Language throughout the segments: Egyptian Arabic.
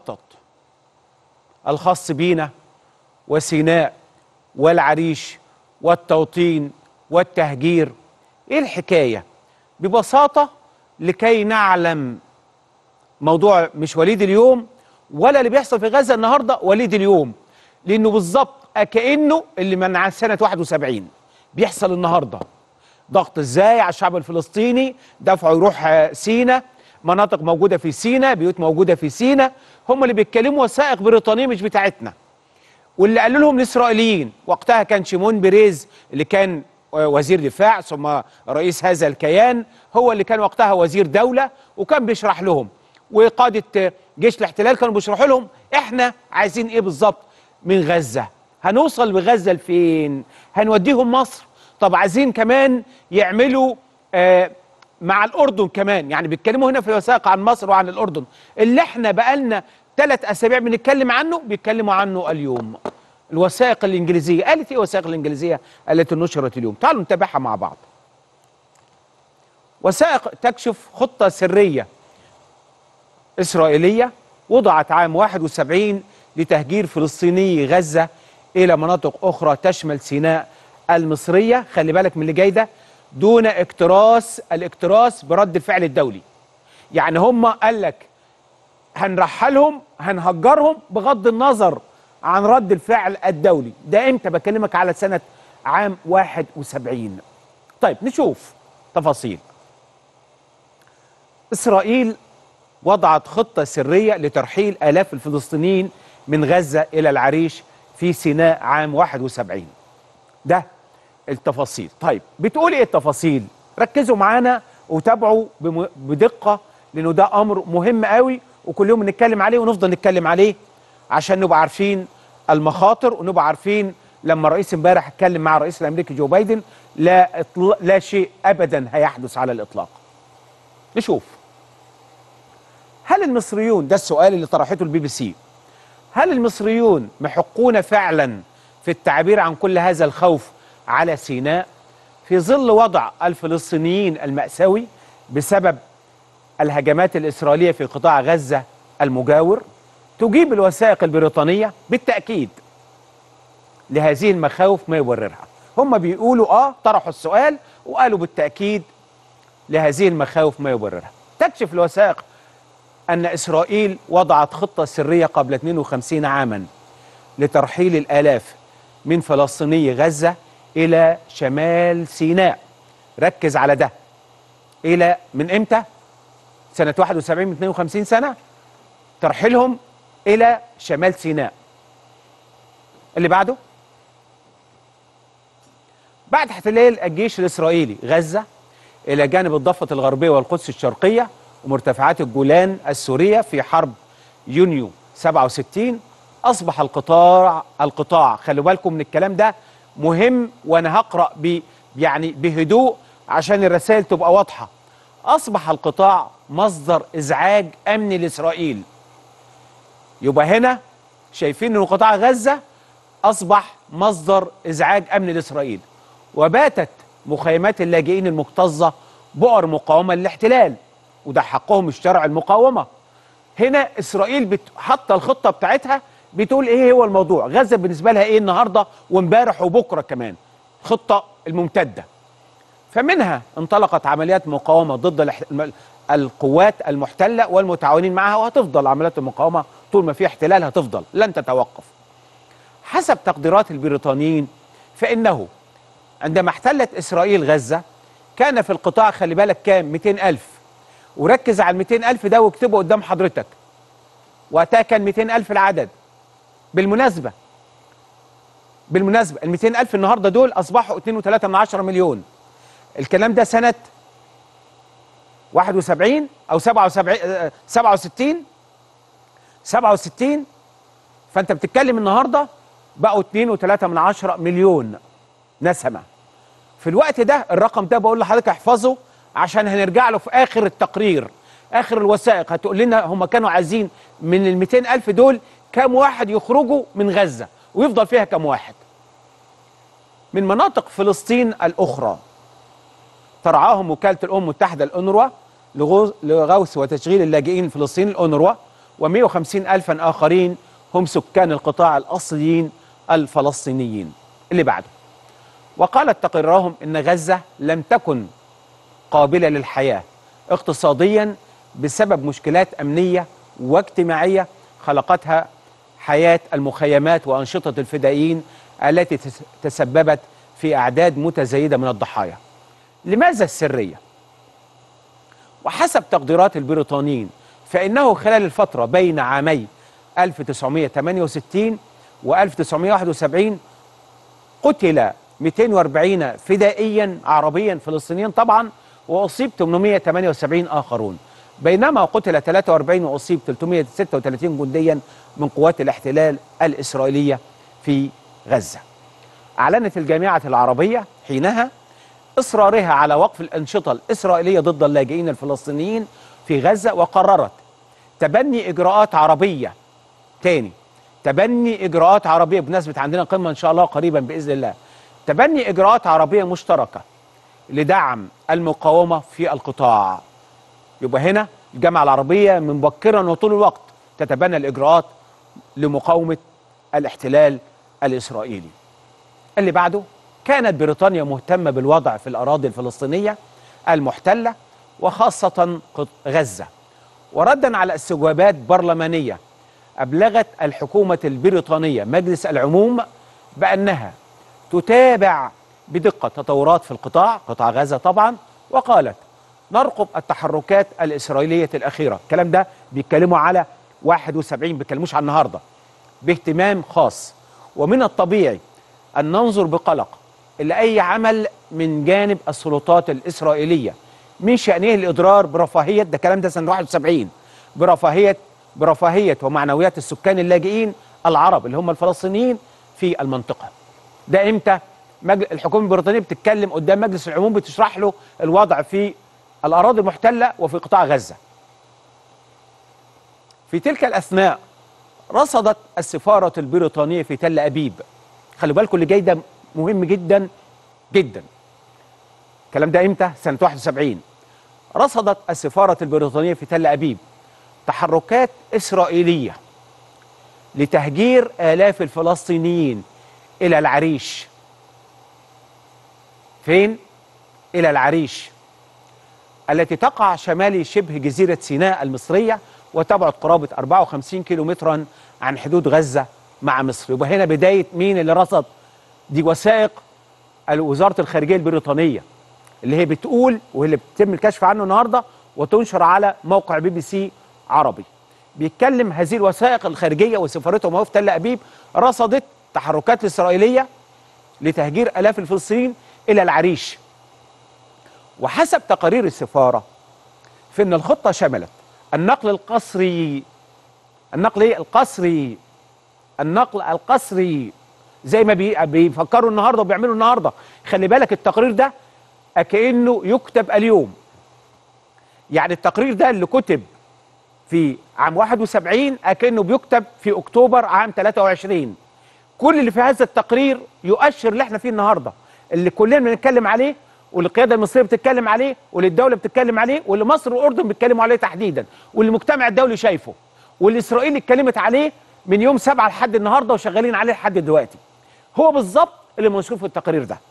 المخطط الخاص بينا وسيناء والعريش والتوطين والتهجير ايه الحكايه ببساطه لكي نعلم موضوع مش وليد اليوم ولا اللي بيحصل في غزه النهارده وليد اليوم لانه بالظبط كانه اللي من سنه 71 بيحصل النهارده ضغط ازاي على الشعب الفلسطيني دفعه يروح سينا مناطق موجوده في سينا بيوت موجوده في سينا هم اللي بيتكلموا وثائق بريطانيه مش بتاعتنا واللي قالوا لهم الاسرائيليين وقتها كان شيمون بيريز اللي كان وزير دفاع ثم رئيس هذا الكيان هو اللي كان وقتها وزير دوله وكان بيشرح لهم وقاده جيش الاحتلال كانوا بيشرحوا لهم احنا عايزين ايه بالظبط من غزه هنوصل بغزه لفين هنوديهم مصر طب عايزين كمان يعملوا آه مع الاردن كمان يعني بيتكلموا هنا في الوثائق عن مصر وعن الاردن اللي احنا بقالنا ثلاث اسابيع بنتكلم عنه بيتكلموا عنه اليوم الوثائق الانجليزيه قالت ايه الوثائق الانجليزيه التي نشرت اليوم تعالوا نتابعها مع بعض وثائق تكشف خطه سريه اسرائيليه وضعت عام 71 لتهجير فلسطيني غزه الى مناطق اخرى تشمل سيناء المصريه خلي بالك من اللي جاي ده دون اكتراث الاكتراث برد الفعل الدولي يعني هم قال لك هنرحلهم هنهجرهم بغض النظر عن رد الفعل الدولي ده امتى بكلمك على سنة عام 71 طيب نشوف تفاصيل إسرائيل وضعت خطة سرية لترحيل آلاف الفلسطينيين من غزة إلى العريش في سيناء عام 71 ده التفاصيل طيب بتقول ايه التفاصيل ركزوا معانا وتابعوا بدقة لأنه ده أمر مهم قوي وكل يوم نتكلم عليه ونفضل نتكلم عليه عشان نبقى عارفين المخاطر ونبقى عارفين لما الرئيس امبارح اتكلم مع الرئيس الامريكي جو بايدن لا إطل... لا شيء ابدا هيحدث على الاطلاق. نشوف هل المصريون ده السؤال اللي طرحته البي بي سي هل المصريون محقون فعلا في التعبير عن كل هذا الخوف على سيناء في ظل وضع الفلسطينيين المأساوي بسبب الهجمات الإسرائيلية في قطاع غزة المجاور تجيب الوثائق البريطانية بالتأكيد لهذه المخاوف ما يبررها هم بيقولوا آه طرحوا السؤال وقالوا بالتأكيد لهذه المخاوف ما يبررها تكشف الوثائق أن إسرائيل وضعت خطة سرية قبل 52 عاما لترحيل الآلاف من فلسطيني غزة إلى شمال سيناء ركز على ده إلى من إمتى؟ سنة 71 من 52 سنة ترحيلهم إلى شمال سيناء اللي بعده بعد احتلال الجيش الإسرائيلي غزة إلى جانب الضفة الغربية والقدس الشرقية ومرتفعات الجولان السورية في حرب يونيو 67 أصبح القطاع القطاع خلوا بالكم من الكلام ده مهم وأنا هقرأ ب يعني بهدوء عشان الرسائل تبقى واضحة أصبح القطاع مصدر إزعاج أمني لإسرائيل يبقى هنا شايفين أن قطاع غزة أصبح مصدر إزعاج أمني لإسرائيل وباتت مخيمات اللاجئين المكتظة بؤر مقاومة للاحتلال وده حقهم الشرع المقاومة هنا إسرائيل بت... حتى الخطة بتاعتها بتقول إيه هو الموضوع غزة بالنسبة لها إيه النهاردة وامبارح وبكرة كمان خطة الممتدة فمنها انطلقت عمليات مقاومة ضد الاح... القوات المحتلة والمتعاونين معها وهتفضل عمليات المقاومة طول ما في احتلال هتفضل لن تتوقف حسب تقديرات البريطانيين فإنه عندما احتلت إسرائيل غزة كان في القطاع خلي بالك كام 200 ألف وركز على ال 200 ألف ده واكتبه قدام حضرتك وقتها كان 200 ألف العدد بالمناسبة بالمناسبة ال 200 ألف النهاردة دول أصبحوا 2.3 من 10 مليون الكلام ده سنة 71 أو 77 67 67 فأنت بتتكلم النهاردة بقوا 2.3 من 10 مليون نسمة في الوقت ده الرقم ده بقول لحضرتك احفظه عشان هنرجع له في آخر التقرير آخر الوثائق هتقول لنا هم كانوا عايزين من ال 200 ألف دول كام واحد يخرجوا من غزة ويفضل فيها كام واحد من مناطق فلسطين الأخرى ترعاهم وكالة الأمم المتحدة الأونروا لغوث وتشغيل اللاجئين الفلسطينيين الأونروا و150 ألفا آخرين هم سكان القطاع الأصليين الفلسطينيين اللي بعده وقالت تقريرهم أن غزة لم تكن قابلة للحياة اقتصاديا بسبب مشكلات أمنية واجتماعية خلقتها حياة المخيمات وأنشطة الفدائيين التي تس- تسببت في أعداد متزايدة من الضحايا لماذا السرية؟ وحسب تقديرات البريطانيين فإنه خلال الفترة بين عامي 1968 و 1971 قتل 240 فدائيا عربيا فلسطينيا طبعا واصيب 878 اخرون بينما قتل 43 واصيب 336 جنديا من قوات الاحتلال الاسرائيليه في غزه. اعلنت الجامعه العربيه حينها اصرارها على وقف الانشطه الاسرائيليه ضد اللاجئين الفلسطينيين في غزه وقررت تبني اجراءات عربيه تاني تبني اجراءات عربيه بمناسبه عندنا قمه ان شاء الله قريبا باذن الله تبني اجراءات عربيه مشتركه لدعم المقاومه في القطاع يبقى هنا الجامعه العربيه من مبكرا وطول الوقت تتبنى الاجراءات لمقاومه الاحتلال الاسرائيلي اللي بعده كانت بريطانيا مهتمه بالوضع في الاراضي الفلسطينيه المحتله وخاصه قط- غزه وردا على استجوابات برلمانيه ابلغت الحكومه البريطانيه مجلس العموم بانها تتابع بدقه تطورات في القطاع قطاع غزه طبعا وقالت نرقب التحركات الاسرائيليه الاخيره الكلام ده بيتكلموا على 71 بيتكلموش عن النهارده باهتمام خاص ومن الطبيعي ان ننظر بقلق الى اي عمل من جانب السلطات الاسرائيليه من شانه الاضرار برفاهيه ده الكلام ده سنه 71 برفاهيه برفاهيه ومعنويات السكان اللاجئين العرب اللي هم الفلسطينيين في المنطقه. ده امتى؟ مجل... الحكومه البريطانيه بتتكلم قدام مجلس العموم بتشرح له الوضع في الاراضي المحتله وفي قطاع غزه. في تلك الاثناء رصدت السفاره البريطانيه في تل ابيب خلي بالكم اللي جاي ده مهم جدا جدا. الكلام ده امتى؟ سنه 71 رصدت السفاره البريطانيه في تل ابيب تحركات اسرائيليه لتهجير الاف الفلسطينيين الى العريش فين الى العريش التي تقع شمال شبه جزيره سيناء المصريه وتبعد قرابه 54 كيلومترا عن حدود غزه مع مصر يبقى هنا بدايه مين اللي رصد دي وثائق وزاره الخارجيه البريطانيه اللي هي بتقول واللي بيتم الكشف عنه النهارده وتنشر على موقع بي بي سي عربي بيتكلم هذه الوثائق الخارجيه وسفارتهم وهو في تل ابيب رصدت تحركات الاسرائيليه لتهجير الاف الفلسطينيين الى العريش وحسب تقارير السفاره في ان الخطه شملت النقل القسري النقل ايه القسري النقل القسري زي ما بي- بيفكروا النهارده وبيعملوا النهارده خلي بالك التقرير ده كانه يكتب اليوم يعني التقرير ده اللي كتب في عام 71 اكنه بيكتب في اكتوبر عام 23 كل اللي في هذا التقرير يؤشر اللي احنا فيه النهارده اللي كلنا بنتكلم عليه واللي القياده المصريه بتتكلم عليه واللي الدوله بتتكلم عليه واللي مصر والاردن بيتكلموا عليه تحديدا واللي المجتمع الدولي شايفه واللي اسرائيل اتكلمت عليه من يوم سبعة لحد النهارده وشغالين عليه لحد دلوقتي هو بالظبط اللي منشور في التقرير ده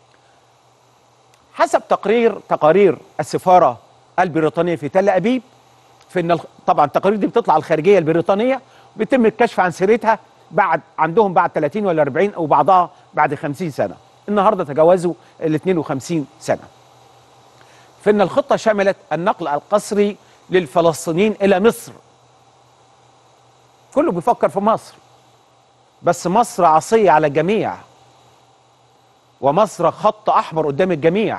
حسب تقرير تقارير السفاره البريطانيه في تل ابيب في ان الخ- طبعا التقارير دي بتطلع الخارجيه البريطانيه بيتم الكشف عن سيرتها بعد عندهم بعد 30 ولا 40 او بعضها بعد 50 سنه النهارده تجاوزوا ال 52 سنه في ان الخطه شملت النقل القسري للفلسطينيين الى مصر كله بيفكر في مصر بس مصر عصيه على الجميع ومصر خط احمر قدام الجميع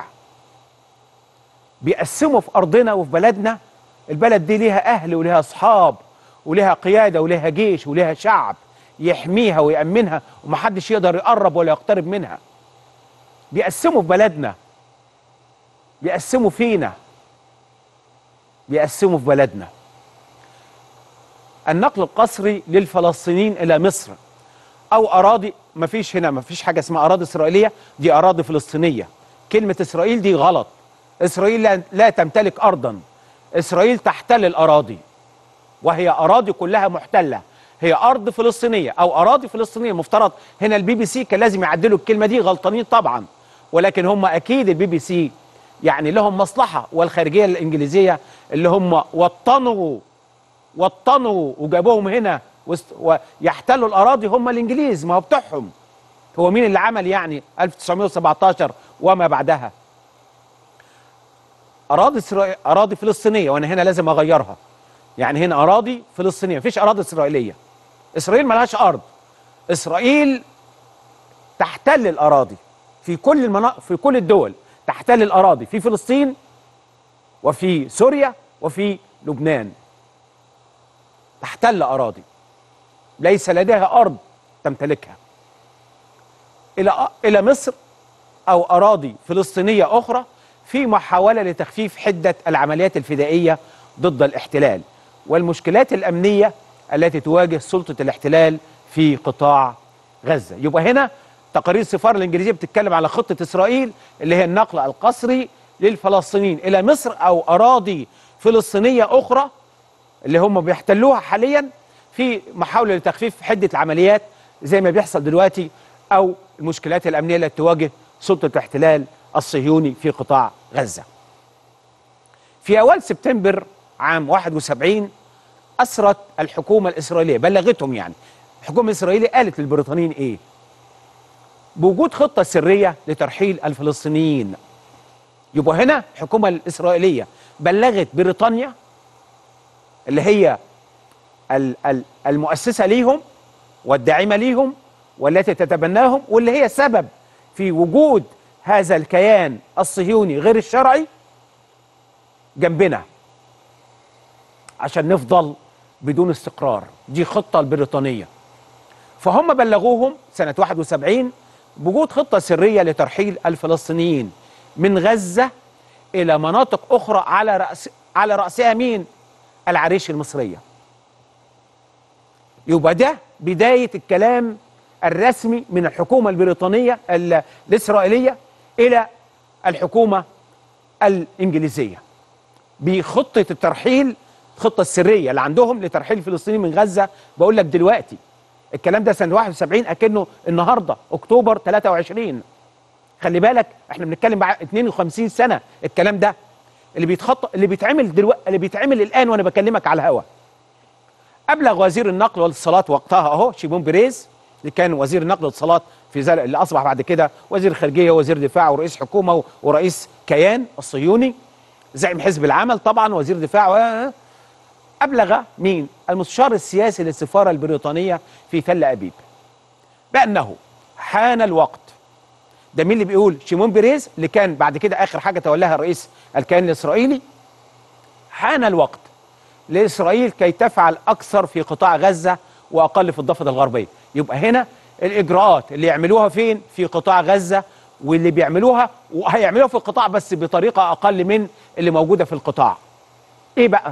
بيقسموا في ارضنا وفي بلدنا البلد دي ليها اهل وليها اصحاب وليها قياده وليها جيش وليها شعب يحميها ويامنها ومحدش يقدر يقرب ولا يقترب منها بيقسموا في بلدنا بيقسموا فينا بيقسموا في بلدنا النقل القسري للفلسطينيين الى مصر او اراضي ما فيش هنا ما فيش حاجه اسمها اراضي اسرائيليه دي اراضي فلسطينيه كلمه اسرائيل دي غلط اسرائيل لا, لا تمتلك ارضا اسرائيل تحتل الاراضي وهي اراضي كلها محتله هي ارض فلسطينيه او اراضي فلسطينيه مفترض هنا البي بي سي كان لازم يعدلوا الكلمه دي غلطانين طبعا ولكن هم اكيد البي بي سي يعني لهم مصلحه والخارجيه الانجليزيه اللي هم وطنوا وطنوا وجابوهم هنا ويحتلوا الاراضي هم الانجليز ما هو بتوعهم هو مين اللي عمل يعني 1917 وما بعدها اراضي إسرائيل اراضي فلسطينيه وانا هنا لازم اغيرها يعني هنا اراضي فلسطينيه مفيش اراضي اسرائيليه اسرائيل ملهاش ارض اسرائيل تحتل الاراضي في كل المناطق في كل الدول تحتل الاراضي في فلسطين وفي سوريا وفي لبنان تحتل اراضي ليس لديها ارض تمتلكها الى الى مصر او اراضي فلسطينيه اخرى في محاوله لتخفيف حده العمليات الفدائيه ضد الاحتلال والمشكلات الامنيه التي تواجه سلطه الاحتلال في قطاع غزه يبقى هنا تقارير السفاره الانجليزيه بتتكلم على خطه اسرائيل اللي هي النقل القسري للفلسطينيين الى مصر او اراضي فلسطينيه اخرى اللي هم بيحتلوها حاليا في محاوله لتخفيف حده العمليات زي ما بيحصل دلوقتي او المشكلات الامنيه التي تواجه سلطه الاحتلال الصهيوني في قطاع غزه. في اوائل سبتمبر عام 71 اسرت الحكومه الاسرائيليه بلغتهم يعني الحكومه الاسرائيليه قالت للبريطانيين ايه؟ بوجود خطه سريه لترحيل الفلسطينيين. يبقى هنا الحكومه الاسرائيليه بلغت بريطانيا اللي هي المؤسسه ليهم والداعمه ليهم والتي تتبناهم واللي هي سبب في وجود هذا الكيان الصهيوني غير الشرعي جنبنا عشان نفضل بدون استقرار دي خطة البريطانية فهم بلغوهم سنة 71 بوجود خطة سرية لترحيل الفلسطينيين من غزة إلى مناطق أخرى على رأس على رأسها مين؟ العريش المصرية يبقى ده بداية الكلام الرسمي من الحكومة البريطانية الإسرائيلية إلى الحكومة الإنجليزية بخطة الترحيل الخطة السرية اللي عندهم لترحيل الفلسطينيين من غزة بقول لك دلوقتي الكلام ده سنة 71 أكنه النهاردة أكتوبر 23 خلي بالك احنا بنتكلم بعد 52 سنة الكلام ده اللي بيتخطى اللي بيتعمل دلوقتي اللي بيتعمل الآن وأنا بكلمك على الهوا أبلغ وزير النقل والاتصالات وقتها أهو شيمون بيريز اللي كان وزير النقل والاتصالات في زل... اللي اصبح بعد كده وزير خارجيه ووزير دفاع ورئيس حكومه ورئيس كيان الصهيوني زعيم حزب العمل طبعا وزير دفاع و... ابلغ مين المستشار السياسي للسفاره البريطانيه في تل ابيب بانه حان الوقت ده مين اللي بيقول شيمون بيريز اللي كان بعد كده اخر حاجه تولاها الرئيس الكيان الاسرائيلي حان الوقت لاسرائيل كي تفعل اكثر في قطاع غزه واقل في الضفه الغربيه يبقى هنا الاجراءات اللي يعملوها فين في قطاع غزه واللي بيعملوها وهيعملوها في القطاع بس بطريقه اقل من اللي موجوده في القطاع ايه بقى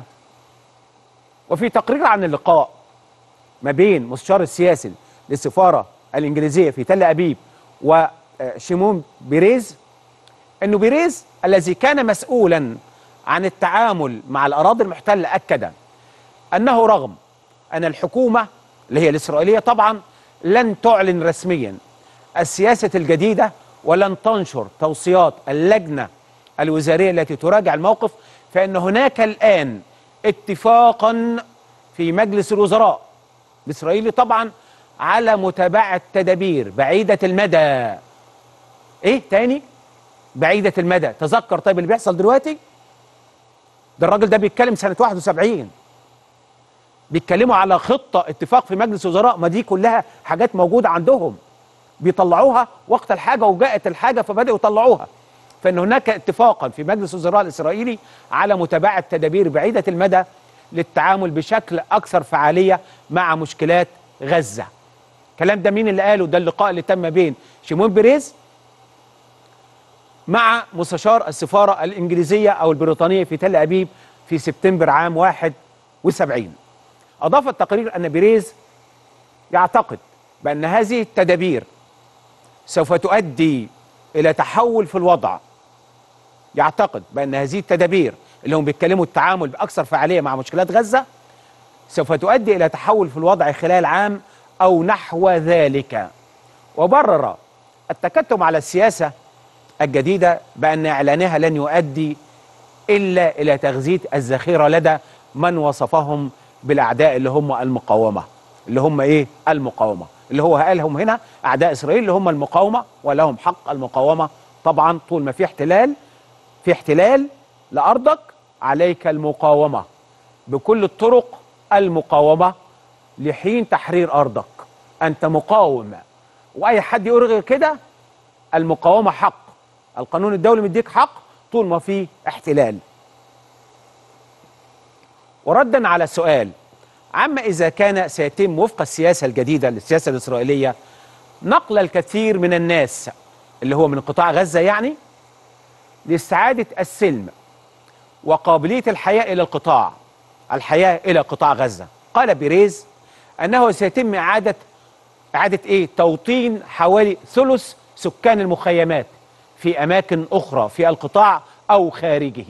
وفي تقرير عن اللقاء ما بين مستشار السياسي للسفاره الانجليزيه في تل ابيب وشيمون بيريز انه بيريز الذي كان مسؤولا عن التعامل مع الاراضي المحتله اكد انه رغم ان الحكومه اللي هي الاسرائيليه طبعا لن تعلن رسميا السياسه الجديده ولن تنشر توصيات اللجنه الوزاريه التي تراجع الموقف فان هناك الان اتفاقا في مجلس الوزراء الاسرائيلي طبعا على متابعه تدابير بعيده المدى ايه تاني بعيده المدى تذكر طيب اللي بيحصل دلوقتي ده الراجل ده بيتكلم سنه 71 بيتكلموا على خطه اتفاق في مجلس الوزراء ما دي كلها حاجات موجوده عندهم بيطلعوها وقت الحاجه وجاءت الحاجه فبداوا يطلعوها فان هناك اتفاقا في مجلس الوزراء الاسرائيلي على متابعه تدابير بعيده المدى للتعامل بشكل اكثر فعاليه مع مشكلات غزه. الكلام ده مين اللي قاله؟ ده اللقاء اللي تم بين شيمون بيريز مع مستشار السفاره الانجليزيه او البريطانيه في تل ابيب في سبتمبر عام 71. أضاف التقرير أن بيريز يعتقد بأن هذه التدابير سوف تؤدي إلى تحول في الوضع يعتقد بأن هذه التدابير اللي هم بيتكلموا التعامل بأكثر فعالية مع مشكلات غزة سوف تؤدي الى تحول في الوضع خلال عام او نحو ذلك وبرر التكتم على السياسه الجديده بان اعلانها لن يؤدي الا الى تغذيه الذخيره لدى من وصفهم بالاعداء اللي هم المقاومه اللي هم ايه المقاومه اللي هو قالهم هنا اعداء اسرائيل اللي هم المقاومه ولهم حق المقاومه طبعا طول ما في احتلال في احتلال لارضك عليك المقاومه بكل الطرق المقاومه لحين تحرير ارضك انت مقاوم واي حد يقول غير كده المقاومه حق القانون الدولي مديك حق طول ما في احتلال وردا على السؤال عما اذا كان سيتم وفق السياسه الجديده للسياسه الاسرائيليه نقل الكثير من الناس اللي هو من قطاع غزه يعني لاستعاده السلم وقابليه الحياه الى القطاع الحياه الى قطاع غزه قال بيريز انه سيتم اعاده اعاده ايه توطين حوالي ثلث سكان المخيمات في اماكن اخرى في القطاع او خارجه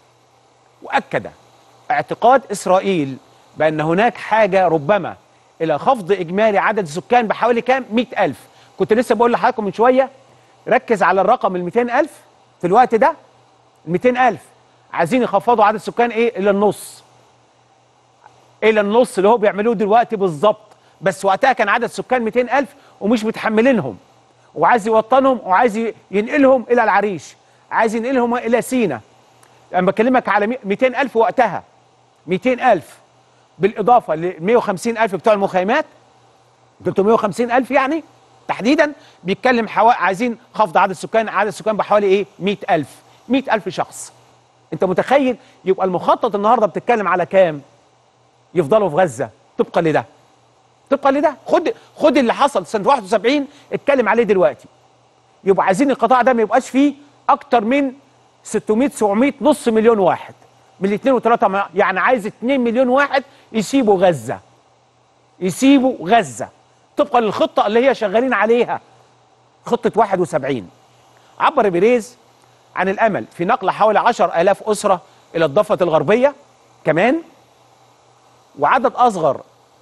واكد اعتقاد اسرائيل بان هناك حاجه ربما الى خفض اجمالي عدد السكان بحوالي كام 100000 كنت لسه بقول لحضراتكم من شويه ركز على الرقم ال 200000 في الوقت ده 200000 عايزين يخفضوا عدد السكان ايه الى النص الى النص اللي هو بيعملوه دلوقتي بالظبط بس وقتها كان عدد سكان 200000 ومش متحملينهم وعايز يوطنهم وعايز ينقلهم الى العريش عايز ينقلهم الى سينا انا بكلمك على 200000 وقتها 200000 بالاضافه ل 150000 بتوع المخيمات 350000 يعني تحديدا بيتكلم حوا... عايزين خفض عدد السكان عدد السكان بحوالي ايه 100000 100000 شخص انت متخيل يبقى المخطط النهارده بتتكلم على كام يفضلوا في غزه طبقا لده طبقا لده خد خد اللي حصل سنه 71 اتكلم عليه دلوقتي يبقى عايزين القطاع ده ما يبقاش فيه اكتر من 600 700 نص مليون واحد من الاثنين و3 يعني عايز 2 مليون واحد يسيبوا غزه يسيبوا غزه طبقا للخطه اللي هي شغالين عليها خطه 71 عبر بيريز عن الامل في نقل حوالي 10000 اسره الى الضفه الغربيه كمان وعدد اصغر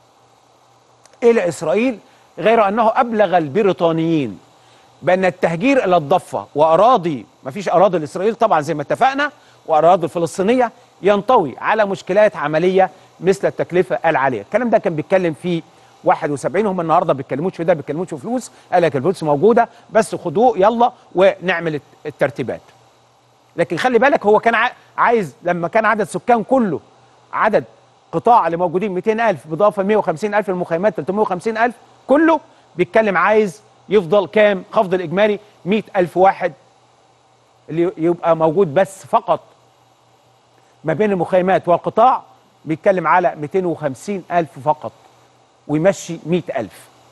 الى اسرائيل غير انه ابلغ البريطانيين بان التهجير الى الضفه واراضي ما فيش اراضي لاسرائيل طبعا زي ما اتفقنا واراضي الفلسطينيه ينطوي على مشكلات عمليه مثل التكلفه العاليه الكلام ده كان بيتكلم فيه 71 هم النهارده ما بيتكلموش في ده ما بيتكلموش في فلوس قال لك الفلوس موجوده بس خدوه يلا ونعمل الترتيبات لكن خلي بالك هو كان عايز لما كان عدد سكان كله عدد قطاع اللي موجودين 200000 باضافه 150000 المخيمات 350000 كله بيتكلم عايز يفضل كام خفض الاجمالي 100000 واحد اللي يبقى موجود بس فقط ما بين المخيمات والقطاع بيتكلم على 250000 فقط ويمشي 100000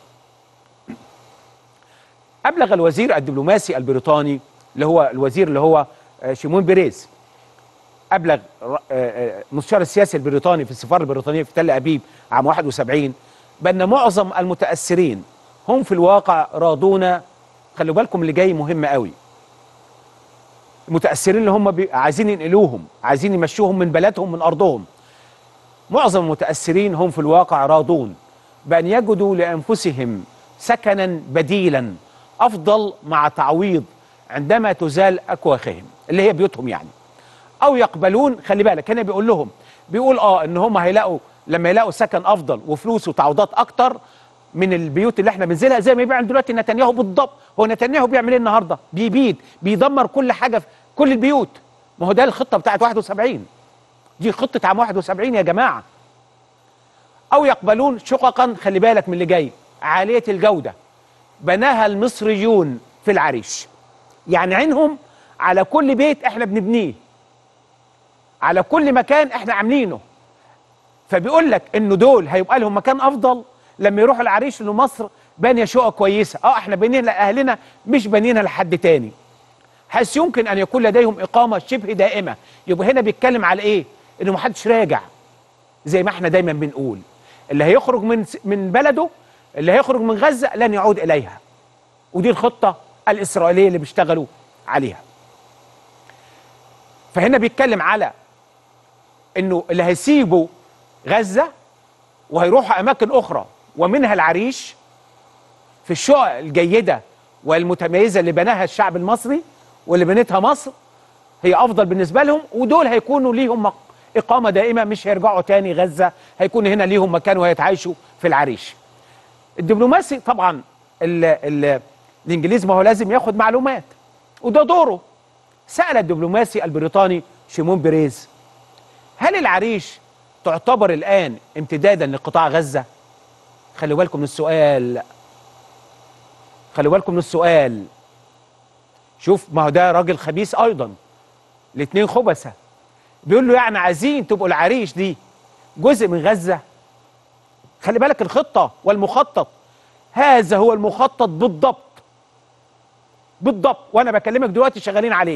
أبلغ الوزير الدبلوماسي البريطاني اللي هو الوزير اللي هو شيمون بيريز أبلغ مستشار السياسي البريطاني في السفارة البريطانية في تل أبيب عام 71 بأن معظم المتأثرين هم في الواقع راضون خلوا بالكم اللي جاي مهم قوي المتأثرين اللي هم عايزين ينقلوهم عايزين يمشوهم من بلدهم من أرضهم معظم المتأثرين هم في الواقع راضون بأن يجدوا لأنفسهم سكنا بديلا أفضل مع تعويض عندما تزال أكواخهم اللي هي بيوتهم يعني أو يقبلون خلي بالك هنا بيقول لهم بيقول آه إن هم هيلاقوا لما يلاقوا سكن أفضل وفلوس وتعويضات أكتر من البيوت اللي احنا بننزلها زي ما بيعمل دلوقتي نتنياهو بالضبط هو نتنياهو بيعمل ايه النهارده بيبيد بيدمر كل حاجه في كل البيوت ما هو ده الخطه بتاعت 71 دي خطه عام 71 يا جماعه او يقبلون شققا خلي بالك من اللي جاي عاليه الجوده بناها المصريون في العريش يعني عينهم على كل بيت احنا بنبنيه على كل مكان احنا عاملينه فبيقول لك انه دول هيبقى لهم مكان افضل لما يروحوا العريش لمصر بانيه شقق كويسه اه احنا بانيين لاهلنا مش بانيينها لحد تاني حيث يمكن ان يكون لديهم اقامه شبه دائمه يبقى هنا بيتكلم على ايه انه محدش راجع زي ما احنا دايما بنقول اللي هيخرج من من بلده اللي هيخرج من غزه لن يعود اليها ودي الخطه الاسرائيليه اللي بيشتغلوا عليها فهنا بيتكلم على انه اللي هيسيبوا غزه وهيروحوا اماكن اخرى ومنها العريش في الشقق الجيده والمتميزه اللي بناها الشعب المصري واللي بنتها مصر هي افضل بالنسبه لهم ودول هيكونوا ليهم مق- اقامه دائمه مش هيرجعوا تاني غزه هيكون هنا ليهم مكان وهيتعايشوا في العريش الدبلوماسي طبعا ال ال الانجليز ما هو لازم ياخد معلومات وده دوره سال الدبلوماسي البريطاني شيمون بيريز هل العريش تعتبر الان امتدادا لقطاع غزه خلوا بالكم من السؤال خلوا بالكم من السؤال شوف ما هو ده راجل خبيث ايضا الاثنين خبثه بيقول له يعني عايزين تبقوا العريش دي جزء من غزه خلي بالك الخطه والمخطط هذا هو المخطط بالضبط بالضبط وانا بكلمك دلوقتي شغالين عليه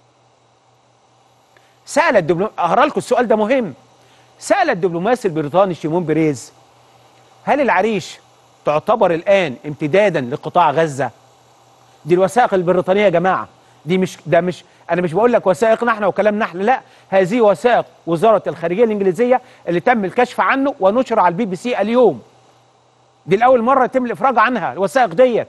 سال الدبلوم اقرا لكم السؤال ده مهم سال الدبلوماسي البريطاني شيمون بيريز هل العريش تعتبر الان امتدادا لقطاع غزه دي الوثائق البريطانيه يا جماعه دي مش ده مش انا مش بقول لك وثائقنا احنا وكلامنا احنا لا هذه وثائق وزاره الخارجيه الانجليزيه اللي تم الكشف عنه ونشر على البي بي سي اليوم دي الاول مره يتم الافراج عنها الوثائق ديت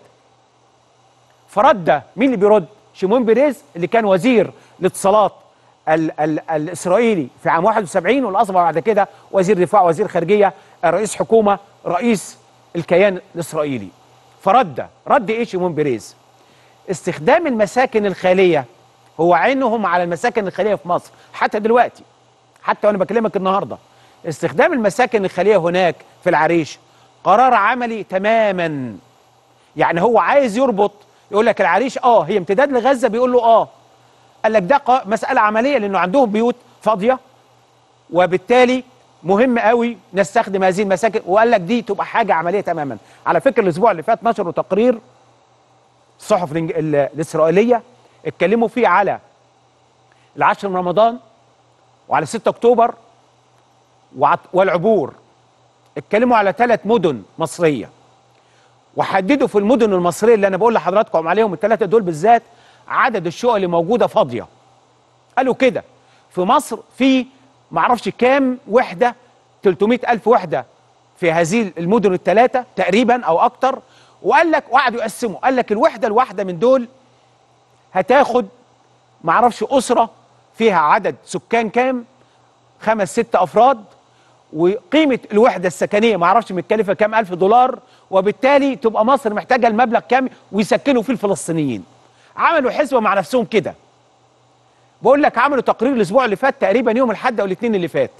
فرد مين اللي بيرد شيمون بيريز اللي كان وزير الاتصالات ال ال الاسرائيلي في عام 71 والاصبح بعد كده وزير دفاع وزير خارجيه رئيس حكومه رئيس الكيان الاسرائيلي فرد رد ايه شيمون بيريز استخدام المساكن الخاليه هو عينهم على المساكن الخاليه في مصر حتى دلوقتي حتى وانا بكلمك النهارده استخدام المساكن الخاليه هناك في العريش قرار عملي تماما يعني هو عايز يربط يقول لك العريش اه هي امتداد لغزه بيقول له اه قال لك ده قا- مساله عمليه لانه عندهم بيوت فاضيه وبالتالي مهم قوي نستخدم هذه المساكن وقال لك دي تبقى حاجه عمليه تماما على فكره الاسبوع اللي فات نشروا تقرير الصحف الإنج- ال- الاسرائيليه اتكلموا فيه على العشر من رمضان وعلى 6 اكتوبر وعط- والعبور اتكلموا على ثلاث مدن مصريه وحددوا في المدن المصريه اللي انا بقول لحضراتكم عليهم الثلاثه دول بالذات عدد الشقق اللي موجوده فاضيه قالوا كده في مصر في معرفش كام وحده 300 الف وحده في هذه المدن الثلاثه تقريبا او اكتر وقال لك وقعدوا يقسموا قال لك الوحده الواحده من دول هتاخد معرفش اسره فيها عدد سكان كام خمس ست افراد وقيمه الوحده السكنيه ما اعرفش متكلفه كام الف دولار وبالتالي تبقى مصر محتاجه المبلغ كام ويسكنوا فيه الفلسطينيين عملوا حسبه مع نفسهم كده بقول لك عملوا تقرير الاسبوع اللي فات تقريبا يوم الاحد او الاثنين اللي فات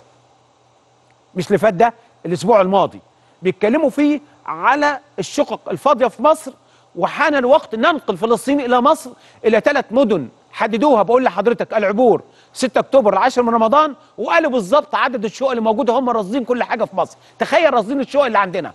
مش اللي فات ده الاسبوع الماضي بيتكلموا فيه على الشقق الفاضيه في مصر وحان الوقت ننقل فلسطين الى مصر الى ثلاث مدن حددوها بقول لحضرتك العبور 6 اكتوبر العاشر من رمضان وقالوا بالظبط عدد الشقق اللي موجوده هم راصدين كل حاجه في مصر تخيل راصدين الشقق اللي عندنا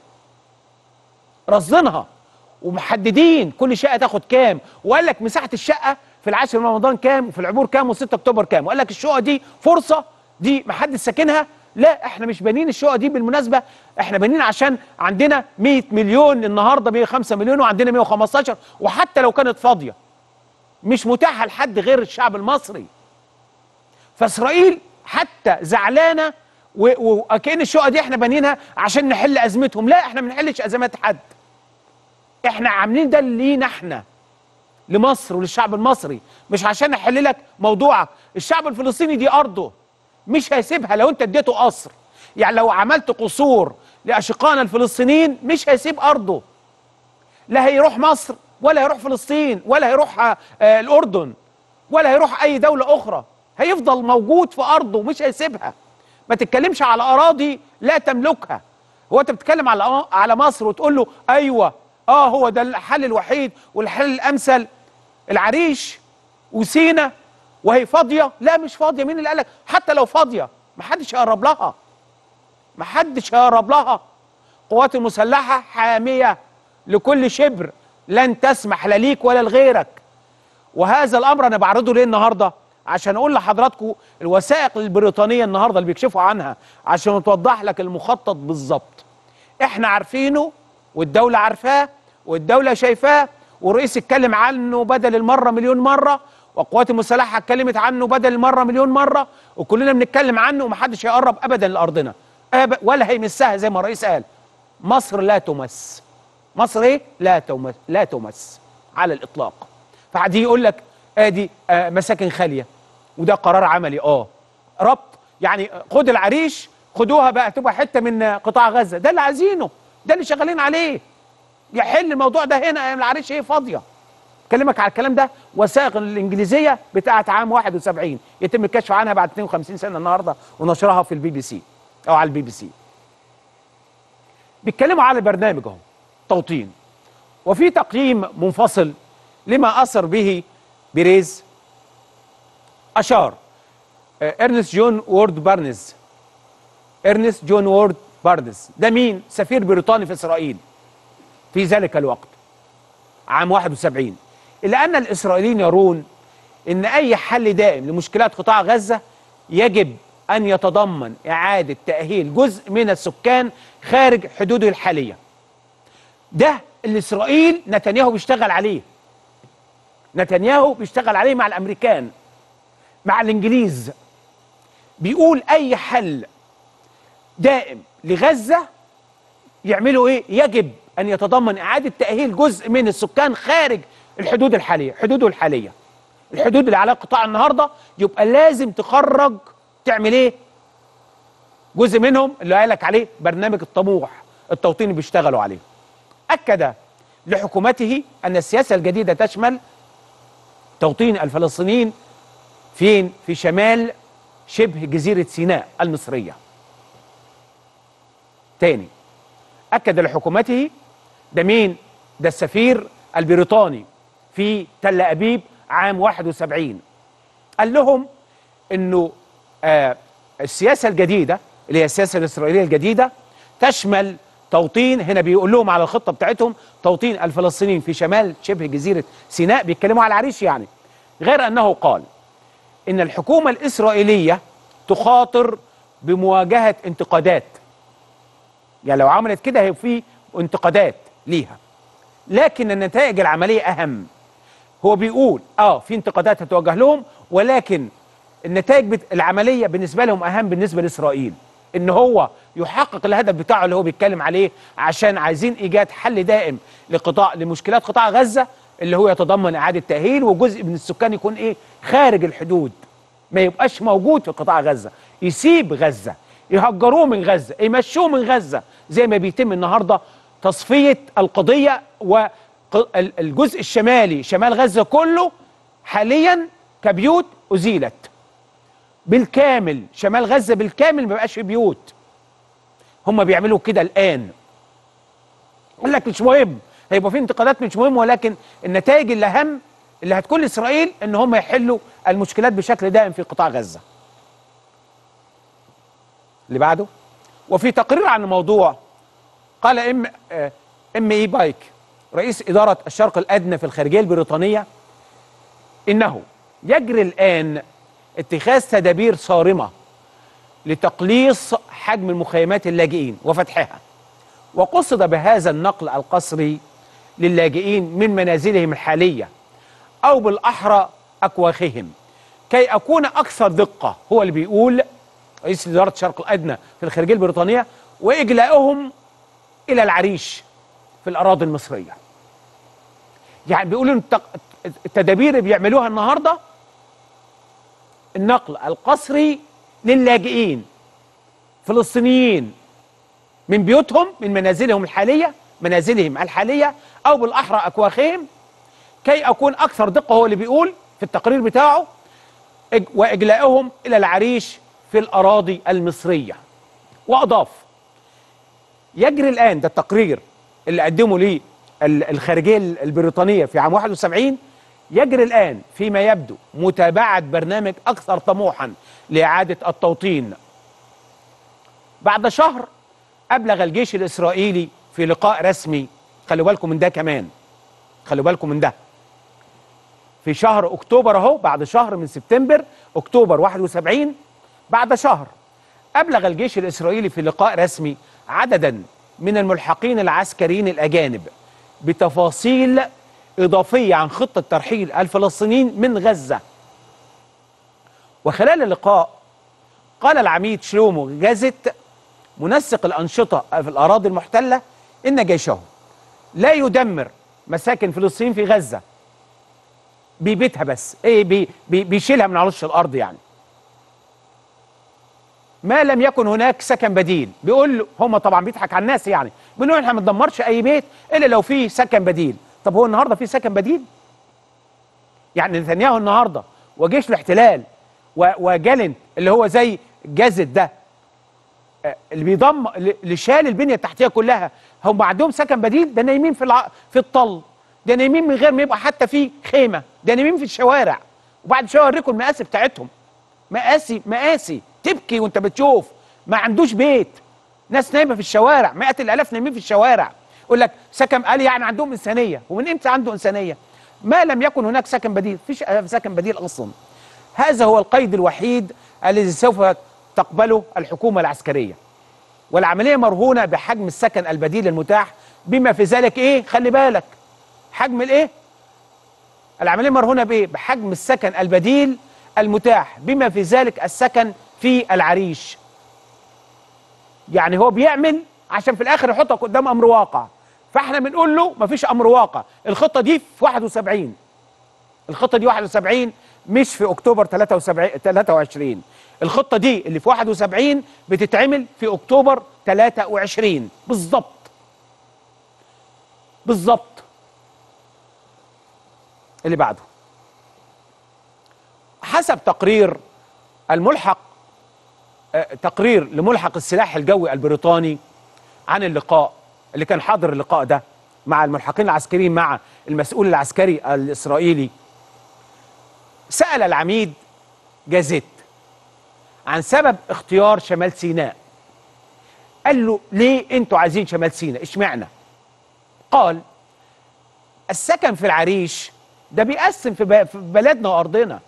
راصدينها ومحددين كل شقه تاخد كام وقال لك مساحه الشقه في العاشر من رمضان كام وفي العبور كام و6 اكتوبر كام وقال لك الشقه دي فرصه دي محدش ساكنها لا احنا مش بانين الشقه دي بالمناسبه احنا بانين عشان عندنا 100 مليون النهارده 105 مليون وعندنا 115 وحتى لو كانت فاضيه مش متاحه لحد غير الشعب المصري فاسرائيل حتى زعلانه و- وكأن الشقه دي احنا بانينها عشان نحل ازمتهم لا احنا ما بنحلش ازمات حد احنا عاملين ده لينا احنا لمصر وللشعب المصري مش عشان احل لك موضوعك الشعب الفلسطيني دي ارضه مش هيسيبها لو انت اديته قصر يعني لو عملت قصور لاشقائنا الفلسطينيين مش هيسيب ارضه لا هيروح مصر ولا هيروح فلسطين ولا هيروح آه، آه، الاردن ولا هيروح اي دوله اخرى هيفضل موجود في ارضه مش هيسيبها ما تتكلمش على اراضي لا تملكها هو انت بتتكلم على على مصر وتقول له ايوه اه هو ده الحل الوحيد والحل الامثل العريش وسينا وهي فاضيه لا مش فاضيه مين اللي قالك حتى لو فاضيه ما حدش هيقرب لها ما حدش هيقرب لها قوات المسلحه حاميه لكل شبر لن تسمح لا ليك ولا لغيرك وهذا الامر انا بعرضه ليه النهارده عشان اقول لحضراتكم الوثائق البريطانيه النهارده اللي بيكشفوا عنها عشان توضح لك المخطط بالظبط احنا عارفينه والدوله عارفاه والدوله شايفاه والرئيس اتكلم عنه بدل المره مليون مره والقوات المسلحه اتكلمت عنه بدل المره مليون مره وكلنا بنتكلم عنه ومحدش هيقرب ابدا لارضنا أب ولا هيمسها زي ما الرئيس قال مصر لا تمس مصر ايه لا تمس لا تمس على الاطلاق فعادي يقول لك ادي آه مساكن خاليه وده قرار عملي اه ربط يعني خد العريش خدوها بقى تبقى حته من قطاع غزه ده اللي عايزينه ده اللي شغالين عليه يحل الموضوع ده هنا العريش ايه فاضيه كلمك على الكلام ده وثائق الانجليزيه بتاعه عام 71 يتم الكشف عنها بعد 52 سنه النهارده ونشرها في البي بي سي او على البي بي سي بيتكلموا على برنامج اهو توطين وفي تقييم منفصل لما اثر به بيريز اشار ارنست جون وورد بارنز ارنست جون وورد بارنز ده مين سفير بريطاني في اسرائيل في ذلك الوقت عام 71 إلا أن الإسرائيليين يرون أن أي حل دائم لمشكلات قطاع غزة يجب أن يتضمن إعادة تأهيل جزء من السكان خارج حدوده الحالية ده اللي إسرائيل نتنياهو بيشتغل عليه نتنياهو بيشتغل عليه مع الأمريكان مع الإنجليز بيقول أي حل دائم لغزة يعملوا إيه يجب أن يتضمن إعادة تأهيل جزء من السكان خارج الحدود الحالية حدوده الحالية الحدود اللي عليها قطاع النهاردة يبقى لازم تخرج تعمل إيه جزء منهم اللي قالك عليه برنامج الطموح التوطين اللي بيشتغلوا عليه أكد لحكومته أن السياسة الجديدة تشمل توطين الفلسطينيين فين في شمال شبه جزيرة سيناء المصرية تاني أكد لحكومته ده مين ده السفير البريطاني في تل أبيب عام 71 قال لهم انه آه السياسة الجديدة اللي هي السياسة الإسرائيلية الجديدة تشمل توطين هنا بيقول لهم على الخطة بتاعتهم توطين الفلسطينيين في شمال شبه جزيرة سيناء بيتكلموا على العريش يعني غير أنه قال إن الحكومة الإسرائيلية تخاطر بمواجهة انتقادات يعني لو عملت كده هيبقى في انتقادات ليها لكن النتائج العملية أهم هو بيقول اه في انتقادات هتوجه لهم ولكن النتائج بت... العملية بالنسبة لهم أهم بالنسبة لإسرائيل إن هو يحقق الهدف بتاعه اللي هو بيتكلم عليه عشان عايزين إيجاد حل دائم لقطاع لمشكلات قطاع غزة اللي هو يتضمن إعادة تأهيل وجزء من السكان يكون إيه خارج الحدود ما يبقاش موجود في قطاع غزة يسيب غزة يهجروه من غزة يمشوه من غزة زي ما بيتم النهاردة تصفية القضية والجزء الشمالي شمال غزة كله حاليا كبيوت أزيلت بالكامل شمال غزة بالكامل ما بقاش في بيوت هم بيعملوا كده الآن يقول لك مش مهم هيبقى في انتقادات مش مهم ولكن النتائج اللي أهم اللي هتكون لإسرائيل إن هم يحلوا المشكلات بشكل دائم في قطاع غزة اللي بعده وفي تقرير عن الموضوع قال ام ام اي بايك رئيس اداره الشرق الادنى في الخارجيه البريطانيه انه يجري الان اتخاذ تدابير صارمه لتقليص حجم المخيمات اللاجئين وفتحها وقصد بهذا النقل القسري للاجئين من منازلهم الحاليه او بالاحرى اكواخهم كي اكون اكثر دقه هو اللي بيقول رئيس اداره الشرق الادنى في الخارجيه البريطانيه واجلائهم الى العريش في الاراضي المصريه يعني بيقولوا التدابير اللي بيعملوها النهارده النقل القسري للاجئين فلسطينيين من بيوتهم من منازلهم الحاليه منازلهم الحاليه او بالاحرى اكواخهم كي اكون اكثر دقه هو اللي بيقول في التقرير بتاعه واجلائهم الى العريش في الاراضي المصريه واضاف يجري الان ده التقرير اللي قدمه لي الخارجيه البريطانيه في عام 71 يجري الان فيما يبدو متابعه برنامج اكثر طموحا لاعاده التوطين بعد شهر ابلغ الجيش الاسرائيلي في لقاء رسمي خلوا بالكم من ده كمان خلوا بالكم من ده في شهر اكتوبر اهو بعد شهر من سبتمبر اكتوبر 71 بعد شهر ابلغ الجيش الاسرائيلي في لقاء رسمي عددا من الملحقين العسكريين الاجانب بتفاصيل اضافيه عن خطه ترحيل الفلسطينيين من غزه وخلال اللقاء قال العميد شلومو جازت منسق الأنشطة في الأراضي المحتلة إن جيشه لا يدمر مساكن فلسطين في غزة ببيتها بس ايه بي بي بيشيلها من على وش الارض يعني ما لم يكن هناك سكن بديل بيقول له هم طبعا بيضحك على الناس يعني بيقول له احنا ما ندمرش اي بيت الا لو في سكن بديل طب هو النهارده في سكن بديل يعني نتنياهو النهارده وجيش الاحتلال و- وجالنت اللي هو زي جازت ده آه، اللي بيضم اللي شال البنيه التحتيه كلها هم عندهم سكن بديل ده نايمين في الع... في الطل ده نايمين من غير ما يبقى حتى في خيمه ده نايمين في الشوارع وبعد شويه اوريكم المقاسي بتاعتهم مقاسي مقاسي تبكي وانت بتشوف ما عندوش بيت ناس نايمه في الشوارع مئات الالاف نايمين في الشوارع يقول لك سكن قال يعني عندهم انسانيه ومن امتى عنده انسانيه ما لم يكن هناك سكن بديل فيش سكن بديل اصلا هذا هو القيد الوحيد الذي سوف تقبله الحكومه العسكريه والعمليه مرهونه بحجم السكن البديل المتاح بما في ذلك ايه خلي بالك حجم الايه العمليه مرهونه بايه بحجم السكن البديل المتاح بما في ذلك السكن في العريش يعني هو بيعمل عشان في الاخر يحطك قدام امر واقع فاحنا بنقول له مفيش امر واقع الخطه دي في 71 الخطه دي 71 مش في اكتوبر 73 23 الخطه دي اللي في 71 بتتعمل في اكتوبر 23 بالظبط بالظبط اللي بعده حسب تقرير الملحق آه، تقرير لملحق السلاح الجوي البريطاني عن اللقاء اللي كان حاضر اللقاء ده مع الملحقين العسكريين مع المسؤول العسكري الإسرائيلي سأل العميد جازيت عن سبب اختيار شمال سيناء قال له ليه انتوا عايزين شمال سيناء اشمعنى قال السكن في العريش ده بيقسم في ب- في بلدنا وارضنا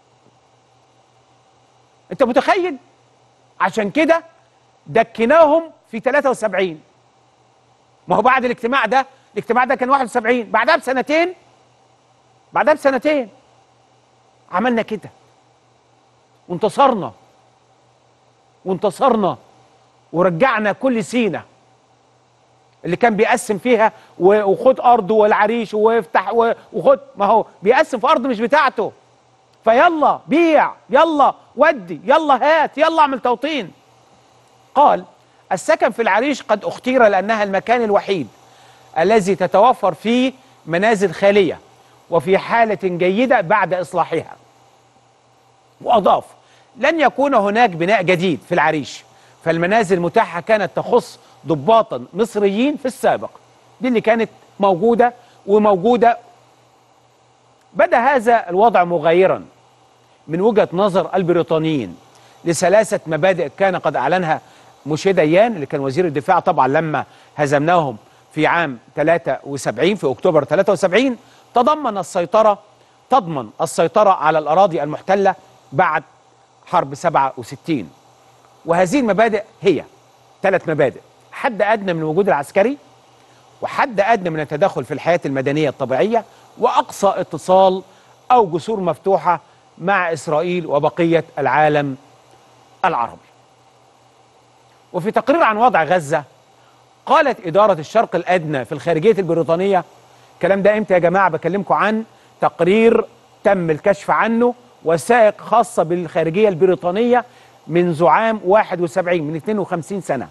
انت متخيل عشان كده دكناهم في 73 ما هو بعد الاجتماع ده الاجتماع ده كان 71 بعدها بسنتين بعدها بسنتين عملنا كده وانتصرنا وانتصرنا ورجعنا كل سينا اللي كان بيقسم فيها و- وخد ارضه والعريش وافتح و- وخد ما هو بيقسم في ارض مش بتاعته فيلا بيع يلا ودي يلا هات يلا اعمل توطين قال السكن في العريش قد اختير لانها المكان الوحيد الذي تتوفر فيه منازل خاليه وفي حاله جيده بعد اصلاحها واضاف لن يكون هناك بناء جديد في العريش فالمنازل المتاحه كانت تخص ضباطا مصريين في السابق دي اللي كانت موجوده وموجوده بدا هذا الوضع مغايرا من وجهه نظر البريطانيين لثلاثه مبادئ كان قد اعلنها موشي ديان اللي كان وزير الدفاع طبعا لما هزمناهم في عام 73 في اكتوبر 73 تضمن السيطره تضمن السيطره على الاراضي المحتله بعد حرب 67 وهذه المبادئ هي ثلاث مبادئ حد ادنى من الوجود العسكري وحد ادنى من التدخل في الحياه المدنيه الطبيعيه واقصى اتصال او جسور مفتوحه مع اسرائيل وبقيه العالم العربي. وفي تقرير عن وضع غزه قالت اداره الشرق الادنى في الخارجيه البريطانيه الكلام ده امتى يا جماعه بكلمكم عن تقرير تم الكشف عنه وثائق خاصه بالخارجيه البريطانيه منذ عام 71 من 52 سنه.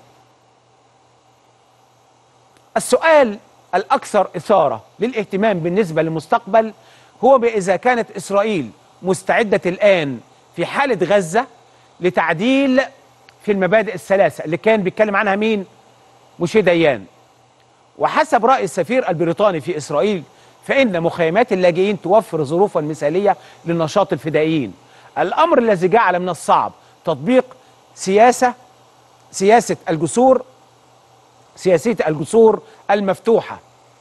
السؤال الأكثر إثارة للاهتمام بالنسبة للمستقبل هو إذا كانت إسرائيل مستعدة الآن في حالة غزة لتعديل في المبادئ الثلاثة اللي كان بيتكلم عنها مين؟ موشي ديان وحسب رأي السفير البريطاني في إسرائيل فإن مخيمات اللاجئين توفر ظروفا مثالية للنشاط الفدائيين الأمر الذي جعل من الصعب تطبيق سياسة سياسة الجسور سياسية الجسور المفتوحة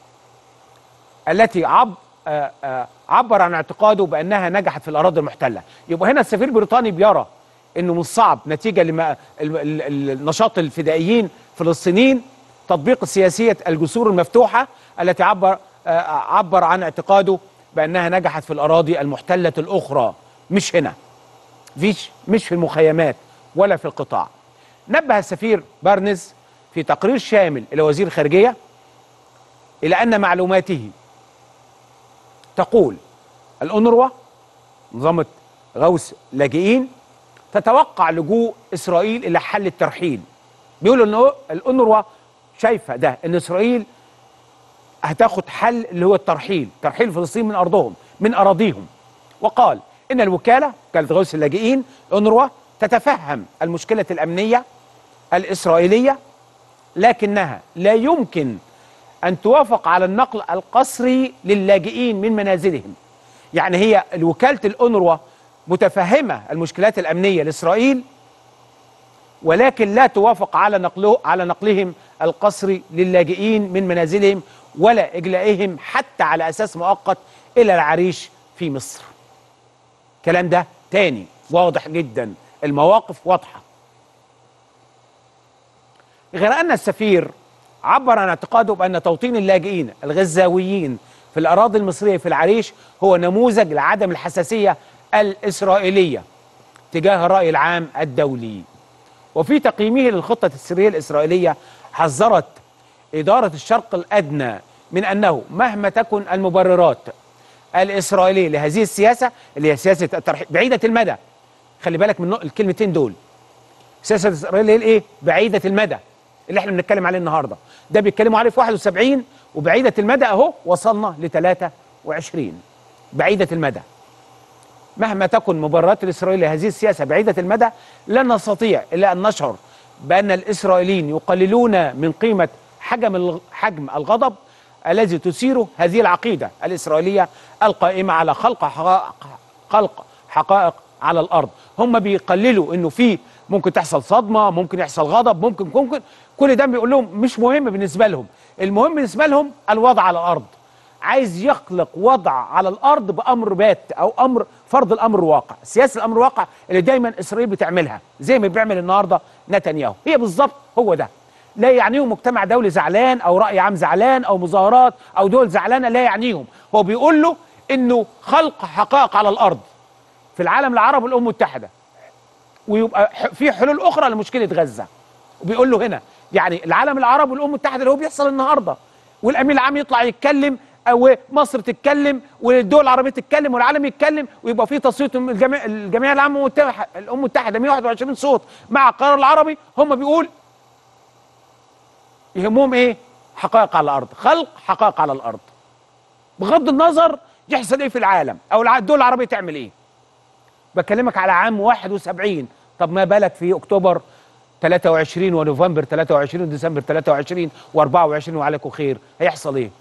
التي عب آه، آه، عبر عن اعتقاده بأنها نجحت في الأراضي المحتلة يبقى هنا السفير البريطاني بيرى أنه من الصعب نتيجة لما ال- ال- ال- النشاط الفدائيين فلسطينيين تطبيق سياسية الجسور المفتوحة التي عبر آه، عبر عن اعتقاده بأنها نجحت في الأراضي المحتلة الأخرى مش هنا فيش مش في المخيمات ولا في القطاع نبه السفير بارنز في تقرير شامل إلى وزير الخارجية إلى أن معلوماته تقول الأونروا منظمة غوث لاجئين تتوقع لجوء إسرائيل إلى حل الترحيل بيقولوا أن الأونروا شايفة ده أن إسرائيل هتاخد حل اللي هو الترحيل ترحيل فلسطين من أرضهم من أراضيهم وقال إن الوكالة وكالة غوث اللاجئين أونروا تتفهم المشكلة الأمنية الإسرائيلية لكنها لا يمكن أن توافق على النقل القسري للاجئين من منازلهم يعني هي وكالة الأونروا متفهمة المشكلات الأمنية لإسرائيل ولكن لا توافق على نقله على نقلهم القسري للاجئين من منازلهم ولا إجلائهم حتى على أساس مؤقت إلى العريش في مصر الكلام ده تاني واضح جدا المواقف واضحة غير أن السفير عبر عن اعتقاده بأن توطين اللاجئين الغزاويين في الأراضي المصرية في العريش هو نموذج لعدم الحساسية الإسرائيلية تجاه الرأي العام الدولي وفي تقييمه للخطة السرية الإسرائيلية حذرت إدارة الشرق الأدنى من أنه مهما تكن المبررات الإسرائيلية لهذه السياسة اللي هي سياسة الترحيل بعيدة المدى خلي بالك من الكلمتين دول السياسة الإسرائيلية الإيه؟ بعيدة المدى اللي احنا بنتكلم عليه النهارده ده بيتكلموا عليه في 71 وبعيدة المدى اهو وصلنا ل 23 بعيدة المدى مهما تكن مبررات الإسرائيل لهذه السياسة بعيدة المدى لن نستطيع إلا أن نشعر بأن الإسرائيليين يقللون من قيمة حجم حجم الغضب الذي تثيره هذه العقيدة الإسرائيلية القائمة على خلق حقائق خلق حقائق على الأرض هم بيقللوا إنه في ممكن تحصل صدمة ممكن يحصل غضب ممكن ممكن كل ده بيقول لهم مش مهم بالنسبة لهم المهم بالنسبة لهم الوضع على الأرض عايز يخلق وضع على الأرض بأمر بات أو أمر فرض الأمر واقع سياسة الأمر واقع اللي دايما إسرائيل بتعملها زي ما بيعمل النهاردة نتنياهو هي بالظبط هو ده لا يعنيهم مجتمع دولي زعلان أو رأي عام زعلان أو مظاهرات أو دول زعلانة لا يعنيهم هو بيقول له إنه خلق حقائق على الأرض في العالم العربي والأمم المتحدة ويبقى في حلول أخرى لمشكلة غزة وبيقول له هنا يعني العالم العربي والأمم المتحدة اللي هو بيحصل النهاردة والأمين العام يطلع يتكلم او مصر تتكلم والدول العربيه تتكلم والعالم يتكلم ويبقى في تصويت من الجميع الجمعيه العامه المتحده الامم المتحده 121 صوت مع القرار العربي هم بيقول يهمهم ايه؟ حقائق على الارض، خلق حقائق على الارض. بغض النظر يحصل ايه في العالم او الدول العربيه تعمل ايه؟ بكلمك على عام 71 طب ما بالك في اكتوبر 23 ونوفمبر 23 وديسمبر 23 و24 وعليكم خير هيحصل ايه؟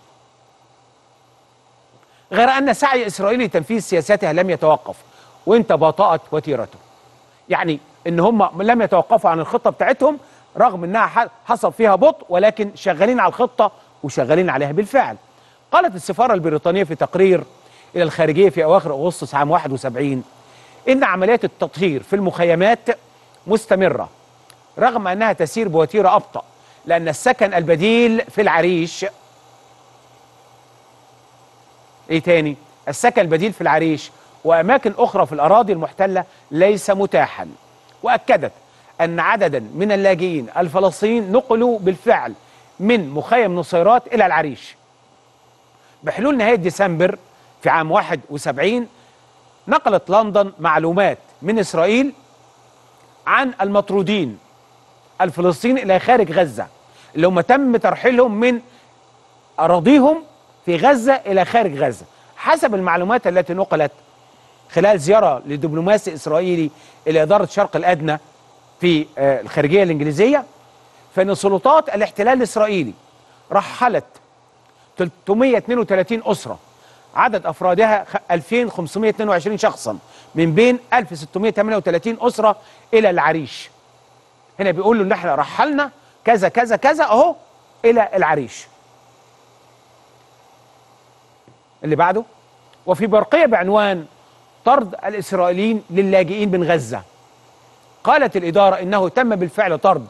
غير أن سعي إسرائيل لتنفيذ سياساتها لم يتوقف وانت بطأت وتيرته يعني ان هم لم يتوقفوا عن الخطة بتاعتهم رغم انها حصل فيها بطء ولكن شغالين على الخطة وشغالين عليها بالفعل قالت السفارة البريطانية في تقرير إلى الخارجية في أواخر أغسطس عام 71 إن عمليات التطهير في المخيمات مستمرة رغم أنها تسير بوتيرة أبطأ لأن السكن البديل في العريش ايه تاني السكن البديل في العريش واماكن اخرى في الاراضي المحتله ليس متاحا واكدت ان عددا من اللاجئين الفلسطينيين نقلوا بالفعل من مخيم نصيرات الى العريش بحلول نهايه ديسمبر في عام 71 نقلت لندن معلومات من اسرائيل عن المطرودين الفلسطينيين الى خارج غزه اللي هم تم ترحيلهم من اراضيهم في غزة إلى خارج غزة حسب المعلومات التي نقلت خلال زيارة لدبلوماسي إسرائيلي إلى إدارة الشرق الأدنى في الخارجية الإنجليزية فإن سلطات الاحتلال الإسرائيلي رحلت 332 أسرة عدد أفرادها 2522 شخصا من بين 1638 أسرة إلى العريش هنا بيقول له إن احنا رحلنا كذا كذا كذا أهو إلى العريش اللي بعده وفي برقية بعنوان طرد الإسرائيليين للاجئين من غزة قالت الإدارة إنه تم بالفعل طرد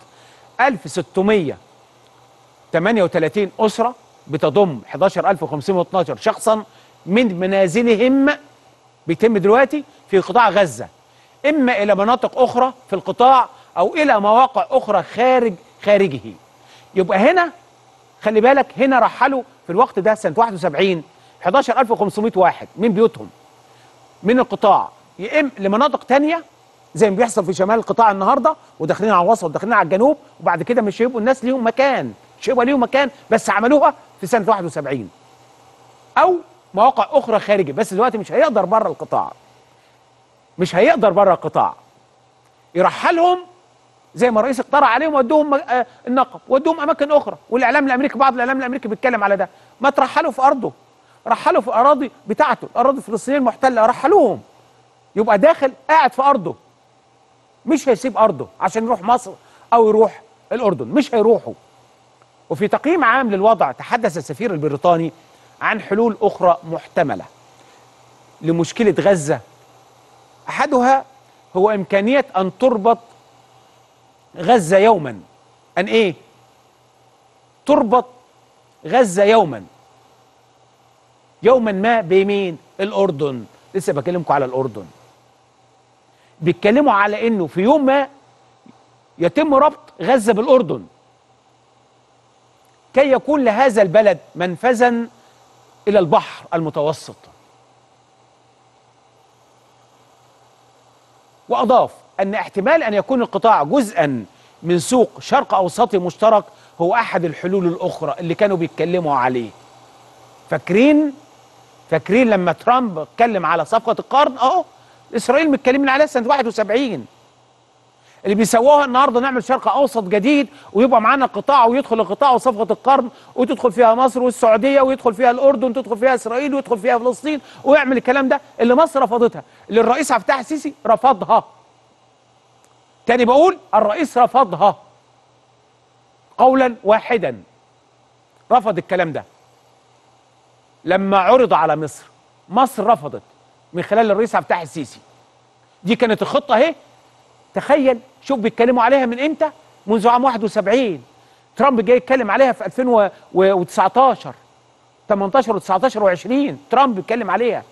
1638 أسرة بتضم 11512 شخصا من منازلهم بيتم دلوقتي في قطاع غزة إما إلى مناطق أخرى في القطاع او الى مواقع اخرى خارج خارجه يبقى هنا خلي بالك هنا رحلوا في الوقت ده سنه 71 11500 واحد من بيوتهم من القطاع يا اما لمناطق تانية زي ما بيحصل في شمال القطاع النهارده وداخلين على الوسط وداخلين على الجنوب وبعد كده مش هيبقوا الناس ليهم مكان مش هيبقى ليهم مكان بس عملوها في سنه 71 او مواقع اخرى خارجي بس دلوقتي مش هيقدر بره القطاع مش هيقدر بره القطاع يرحلهم زي ما الرئيس اقترح عليهم ودوهم آه، النقب ودوهم اماكن اخرى والاعلام الامريكي بعض الاعلام الامريكي بيتكلم على ده ما ترحلوا في ارضه رحلوا في اراضي بتاعته الاراضي الفلسطينيه المحتله رحلوهم يبقى داخل قاعد في ارضه مش هيسيب ارضه عشان يروح مصر او يروح الاردن مش هيروحوا وفي تقييم عام للوضع تحدث السفير البريطاني عن حلول اخرى محتمله لمشكله غزه احدها هو امكانيه ان تربط غزه يوما ان ايه تربط غزه يوما يوما ما بمين الاردن لسه بكلمكم على الاردن بيتكلموا على انه في يوم ما يتم ربط غزه بالاردن كي يكون لهذا البلد منفذا الى البحر المتوسط واضاف ان احتمال ان يكون القطاع جزءا من سوق شرق اوسطي مشترك هو احد الحلول الاخرى اللي كانوا بيتكلموا عليه فاكرين فاكرين لما ترامب اتكلم على صفقه القرن اهو اسرائيل متكلمين عليها سنه 71 اللي بيسووها النهارده نعمل شرق اوسط جديد ويبقى معانا قطاع ويدخل القطاع وصفقه القرن وتدخل فيها مصر والسعوديه ويدخل فيها الاردن وتدخل فيها اسرائيل ويدخل فيها فلسطين ويعمل الكلام ده اللي مصر رفضتها اللي الرئيس عبد الفتاح السيسي رفضها تاني بقول الرئيس رفضها قولا واحدا رفض الكلام ده لما عرض على مصر مصر رفضت من خلال الرئيس عبد الفتاح السيسي دي كانت الخطه اهي تخيل شوف بيتكلموا عليها من امتى منذ عام 71 ترامب جاي يتكلم عليها في 2019 18 و19 و20 ترامب بيتكلم عليها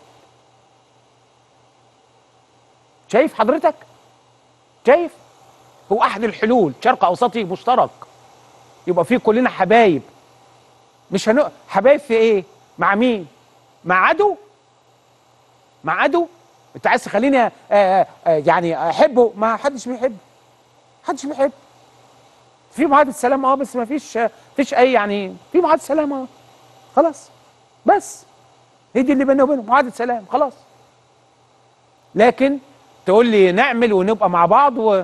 شايف حضرتك شايف هو احد الحلول شرق اوسطي مشترك يبقى فيه كلنا حبايب مش هنق... حبايب في ايه مع مين مع عدو مع عدو انت عايز تخليني آه، آه، آه، يعني احبه ما حدش بيحب حدش بيحب في معاهده سلام اه بس ما فيش فيش اي يعني في معاهده سلام اه خلاص بس هي دي اللي بيننا وبينهم معاهده سلام خلاص لكن تقول لي نعمل ونبقى مع بعض و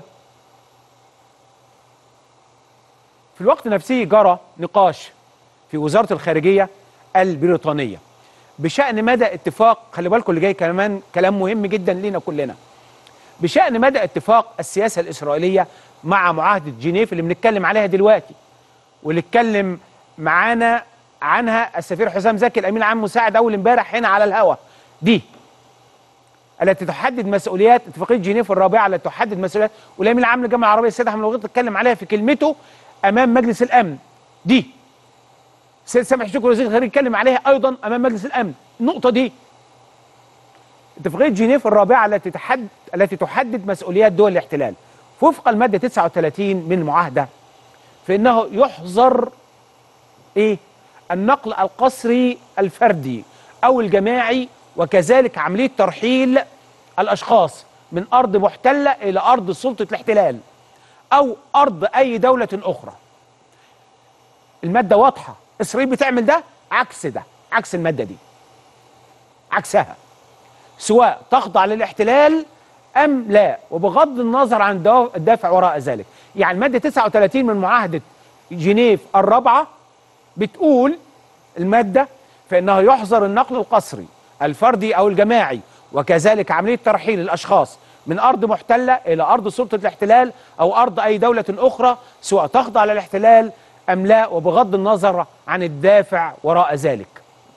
في الوقت نفسه جرى نقاش في وزاره الخارجيه البريطانيه بشأن مدى اتفاق خلي بالكم اللي جاي كمان كلام مهم جدا لينا كلنا بشأن مدى اتفاق السياسة الإسرائيلية مع معاهدة جنيف اللي بنتكلم عليها دلوقتي واللي اتكلم معانا عنها السفير حسام زكي الأمين العام مساعد أول امبارح هنا على الهوا دي التي تحدد مسؤوليات اتفاقية جنيف الرابعة التي تحدد مسؤوليات والأمين العام للجامعة العربية السيد أحمد الوغيط اتكلم عليها في كلمته أمام مجلس الأمن دي سيد سامح شكري وزير الخارجيه اتكلم عليها ايضا امام مجلس الامن النقطه دي اتفاقيه جنيف الرابعه التي تحدد التي تحدد مسؤوليات دول الاحتلال وفق الماده 39 من المعاهده فانه يحظر ايه النقل القسري الفردي او الجماعي وكذلك عمليه ترحيل الاشخاص من ارض محتله الى ارض سلطه الاحتلال او ارض اي دوله اخرى الماده واضحه اسرائيل بتعمل ده عكس ده عكس الماده دي عكسها سواء تخضع للاحتلال ام لا وبغض النظر عن الدوا- الدافع وراء ذلك يعني الماده 39 من معاهده جنيف الرابعه بتقول الماده فانه يحظر النقل القسري الفردي او الجماعي وكذلك عمليه ترحيل الاشخاص من ارض محتله الى ارض سلطه الاحتلال او ارض اي دوله اخرى سواء تخضع للاحتلال ام لا وبغض النظر عن الدافع وراء ذلك.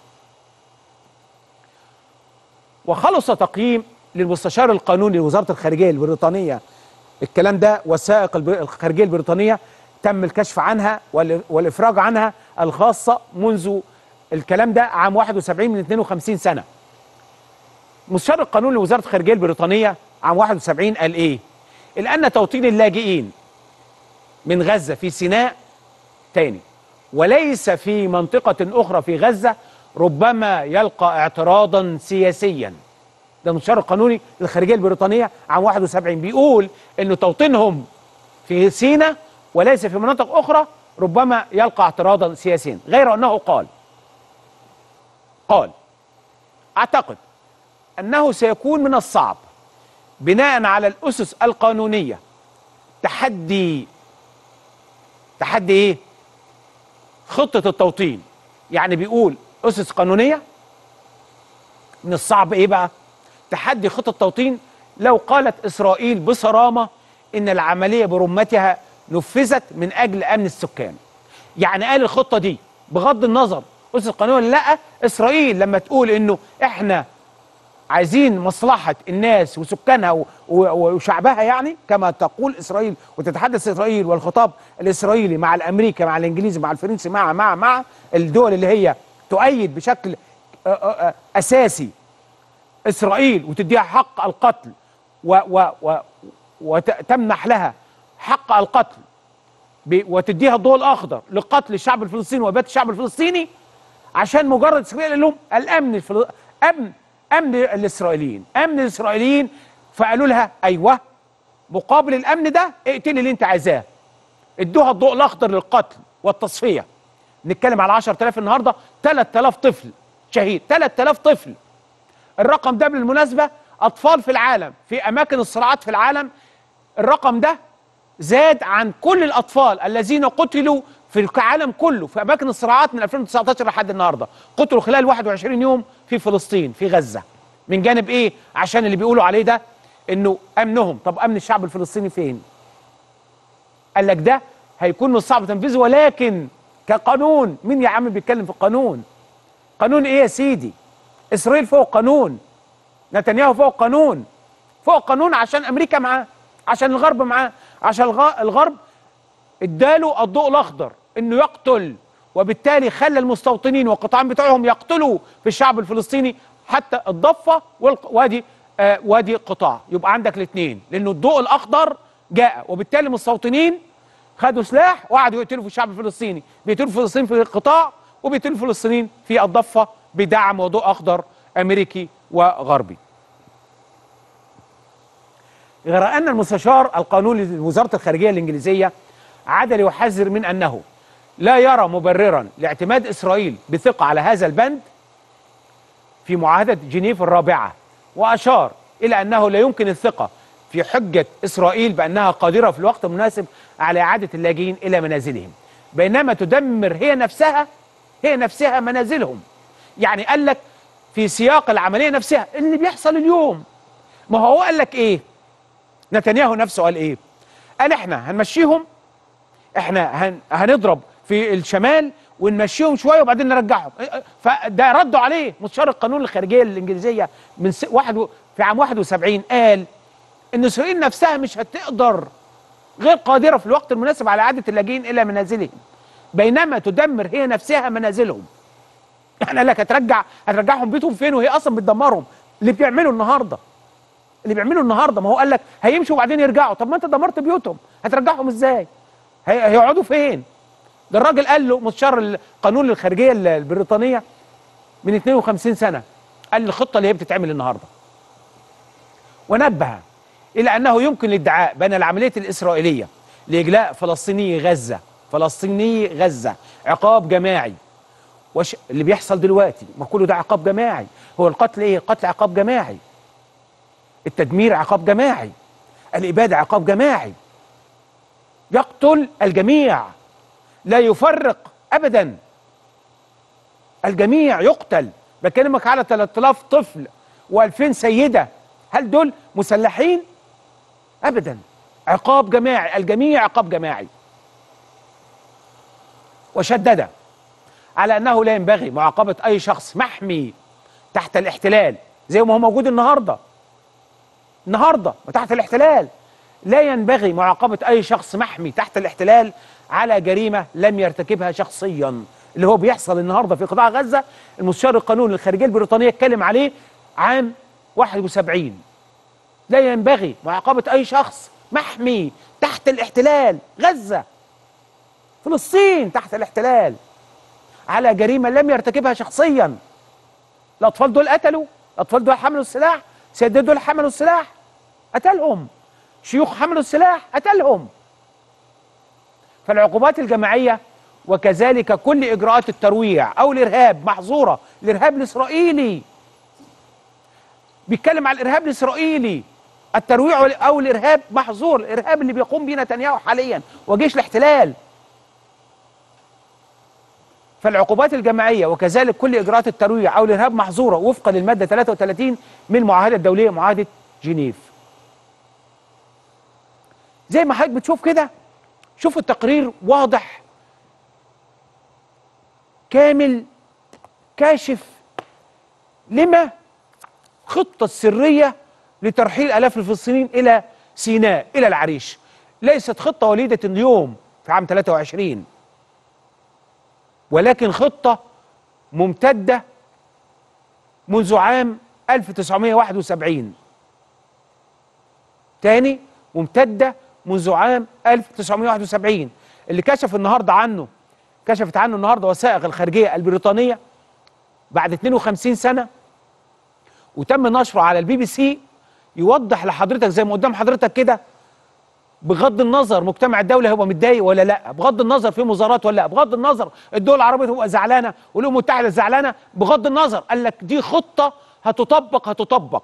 وخلص تقييم للمستشار القانوني لوزاره الخارجيه البريطانيه الكلام ده وثائق الب- الخارجيه البريطانيه تم الكشف عنها وال- والافراج عنها الخاصه منذ الكلام ده عام 71 من 52 سنه. مستشار القانون لوزاره الخارجيه البريطانيه عام 71 قال ايه؟ إلى أن توطين اللاجئين من غزة في سيناء تاني وليس في منطقة أخرى في غزة ربما يلقى اعتراضا سياسيا ده المستشار القانوني للخارجية البريطانية عام 71 بيقول أن توطينهم في سيناء وليس في مناطق أخرى ربما يلقى اعتراضا سياسيا غير أنه قال قال أعتقد أنه سيكون من الصعب بناء على الأسس القانونية تحدي تحدي إيه؟ خطة التوطين يعني بيقول أسس قانونية من الصعب إيه بقى؟ تحدي خطة التوطين لو قالت إسرائيل بصرامة إن العملية برمتها نفذت من أجل أمن السكان يعني قال الخطة دي بغض النظر أسس قانونية لا إسرائيل لما تقول إنه إحنا عايزين مصلحة الناس وسكانها و- و- وشعبها يعني كما تقول إسرائيل وتتحدث إسرائيل والخطاب الإسرائيلي مع الأمريكي مع الإنجليزي مع الفرنسي مع مع مع الدول اللي هي تؤيد بشكل آه، آه، آه، أساسي إسرائيل وتديها حق القتل و و و وتمنح لها حق القتل ب- وتديها الضوء الأخضر لقتل الشعب الفلسطيني وإبادة الشعب الفلسطيني عشان مجرد إسرائيل قال لهم الأمن الفل... أمن أمن الإسرائيليين أمن الإسرائيليين فقالوا لها أيوه مقابل الأمن ده اقتلي اللي أنت عايزاه ادوها الضوء الأخضر للقتل والتصفية نتكلم على 10000 النهارده 3000 طفل شهيد 3000 طفل الرقم ده بالمناسبة أطفال في العالم في أماكن الصراعات في العالم الرقم ده زاد عن كل الأطفال الذين قتلوا في العالم كله في أماكن الصراعات من 2019 لحد النهاردة قتلوا خلال 21 يوم في فلسطين في غزة من جانب إيه عشان اللي بيقولوا عليه ده إنه أمنهم طب أمن الشعب الفلسطيني فين قال لك ده هيكون من الصعب تنفيذه ولكن كقانون مين يا عم بيتكلم في القانون قانون ايه يا سيدي اسرائيل فوق قانون نتنياهو فوق قانون فوق قانون عشان امريكا معاه عشان الغرب معاه عشان الغ- الغرب اداله الضوء الاخضر انه يقتل وبالتالي خلى المستوطنين والقطاعين بتوعهم يقتلوا في الشعب الفلسطيني حتى الضفه والق- وادي آه وادي قطاع يبقى عندك الاثنين لانه الضوء الاخضر جاء وبالتالي المستوطنين خدوا سلاح وقعدوا يقتلوا في الشعب الفلسطيني بيقتلوا الفلسطينيين في القطاع وبيقتلوا الفلسطينيين في الضفه بدعم وضوء اخضر امريكي وغربي غير أن المستشار القانوني لوزارة الخارجية الإنجليزية عاد ليحذر من أنه لا يرى مبررا لاعتماد إسرائيل بثقة على هذا البند في معاهدة جنيف الرابعة وأشار إلى أنه لا يمكن الثقة في حجة إسرائيل بأنها قادرة في الوقت المناسب على إعادة اللاجئين إلى منازلهم بينما تدمر هي نفسها هي نفسها منازلهم يعني قال لك في سياق العملية نفسها اللي بيحصل اليوم ما هو قال لك إيه نتنياهو نفسه قال ايه قال احنا هنمشيهم احنا هن هنضرب في الشمال ونمشيهم شويه وبعدين نرجعهم إيه- إيه، فده ردوا عليه مستشار القانون الخارجيه الانجليزيه من س... واحد و... في عام 71 قال ان اسرائيل نفسها مش هتقدر غير قادره في الوقت المناسب على اعاده اللاجئين الى منازلهم بينما تدمر هي نفسها منازلهم يعني قال لك هترجع هترجعهم بيتهم فين وهي اصلا بتدمرهم اللي بيعملوا النهارده اللي بيعملوا النهارده ما هو قال لك هيمشوا وبعدين يرجعوا طب ما انت دمرت بيوتهم هترجعهم ازاي هي- هيقعدوا فين ده الراجل قال له مستشار القانون للخارجيه ال- البريطانيه من 52 سنه قال الخطه اللي هي بتتعمل النهارده ونبه الى انه يمكن الادعاء بان العمليه الاسرائيليه لاجلاء فلسطيني غزه فلسطيني غزه عقاب جماعي وش اللي بيحصل دلوقتي ما كله ده عقاب جماعي هو القتل ايه القتل عقاب جماعي التدمير عقاب جماعي الإبادة عقاب جماعي يقتل الجميع لا يفرق أبدا الجميع يقتل بكلمك على 3000 طفل و2000 سيدة هل دول مسلحين؟ أبدا عقاب جماعي الجميع عقاب جماعي وشدد على أنه لا ينبغي معاقبة أي شخص محمي تحت الاحتلال زي ما هو موجود النهارده النهارده وتحت الاحتلال لا ينبغي معاقبة أي شخص محمي تحت الاحتلال على جريمة لم يرتكبها شخصيا اللي هو بيحصل النهارده في قطاع غزة المستشار القانوني للخارجية البريطانية اتكلم عليه عام 71 لا ينبغي معاقبة أي شخص محمي تحت الاحتلال غزة فلسطين تحت الاحتلال على جريمة لم يرتكبها شخصيا الأطفال دول قتلوا الأطفال دول حملوا السلاح سيدات دول حملوا السلاح قتلهم شيوخ حملوا السلاح قتلهم فالعقوبات الجماعية وكذلك كل إجراءات الترويع أو الإرهاب محظورة الإرهاب الإسرائيلي بيتكلم على الإرهاب الإسرائيلي الترويع أو الإرهاب محظور الإرهاب اللي بيقوم به نتنياهو حاليا وجيش الاحتلال فالعقوبات الجماعية وكذلك كل إجراءات الترويع أو الإرهاب محظورة وفقا للمادة 33 من المعاهدة الدولية معاهدة جنيف زي ما حضرتك بتشوف كده شوف التقرير واضح كامل كاشف لما خطة سرية لترحيل آلاف الفلسطينيين إلى سيناء إلى العريش ليست خطة وليدة اليوم في عام 23 ولكن خطة ممتدة منذ عام 1971 تاني ممتدة منذ عام 1971 اللي كشف النهارده عنه كشفت عنه النهارده وثائق الخارجيه البريطانيه بعد 52 سنه وتم نشره على البي بي سي يوضح لحضرتك زي ما قدام حضرتك كده بغض النظر مجتمع الدولة هيبقى متضايق ولا لا بغض النظر في مظاهرات ولا لا بغض النظر الدول العربية تبقى زعلانة والأمم المتحدة زعلانة بغض النظر قال لك دي خطة هتطبق هتطبق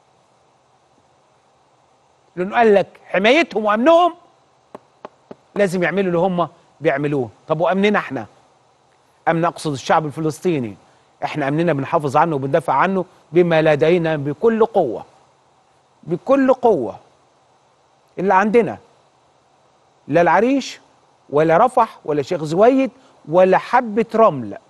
لأنه قال لك حمايتهم وأمنهم لازم يعملوا اللي هم بيعملوه طب وأمننا احنا أمن أقصد الشعب الفلسطيني احنا أمننا بنحافظ عنه وبندافع عنه بما لدينا بكل قوة بكل قوة اللي عندنا لا العريش ولا رفح ولا شيخ زويد ولا حبة رمل